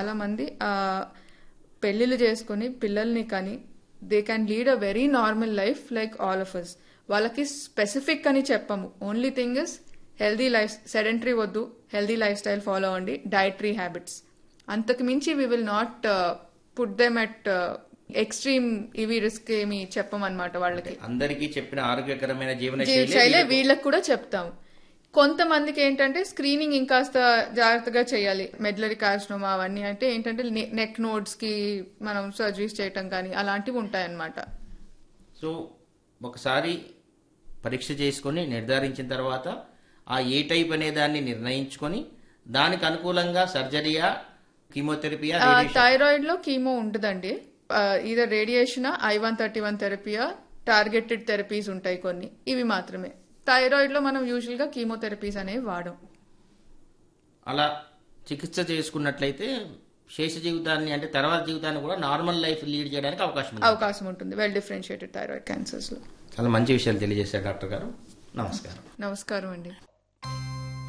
చాలా మంది ఆ, పెళ్లిళ్ళు చేసుకుని పిల్లల్ని కానీ they can lead a very normal life like all of us వాళ్ళకి స్పెసిఫిక్ అని చెప్పము only thing is healthy life sedentary వద్దు హెల్దీ లైఫ్ స్టైల్ ఫాలో అవ్వండి డైటరీ హ్యాబిట్స్ అంతకు మించి we will not put them at extreme ఇవి risk ఏమి చెప్పమన్నమాట వాళ్ళకి అందరికీ చెప్పిన ఆరోగ్యకరమైన జీవన జీవ శైలి శైలి వీళ్ళకి కూడా చెప్తాం కొంతమందికి ఏంటంటే స్క్రీనింగ్ ఇంకాస్త జాగ్రత్తగా చేయాలి మెడ్లరీ కార్సినోమా అవన్నీ అంటే ఏంటంటే నెక్ నోడ్స్ కి మనం సర్జరీస్ చేయటం కానీ అలాంటివి ఉంటాయన్నమాట సో ఒకసారి పరీక్ష చేసుకొని నిర్ధారించిన తర్వాత ఆ ఏ టైప్ అనే దాన్ని నిర్ణయించుకొని దానికి అనుకూలంగా సర్జరీయా కీమోథెరపీయా రేడియేషన్ థైరాయిడ్ లో కీమో ఉండదండి ఇది radiation I one thirty one థెరపీయా టార్గెటెడ్ థెరపీస్ ఉంటాయి కొన్ని ఇవి మాత్రమే థైరాయిడ్ లో మనం యూజువల్ గా కీమోథెరపీస్ అనేవి వాడం అలా చికిత్స చేసుకున్నట్లయితే శేష జీవితాన్ని అంటే తర్వాత జీవితాన్ని కూడా నార్మల్ లైఫ్ లీడ్ చేయడానికి అవకాశం ఉంది అవకాశం ఉంటుంది వెల్ డిఫరెన్షియేటెడ్ థైరాయిడ్ క్యాన్సర్స్ లో చాలా మంచి విషయాలు తెలియజేశారు డాక్టర్ గారు నమస్కారం నమస్కారం అండి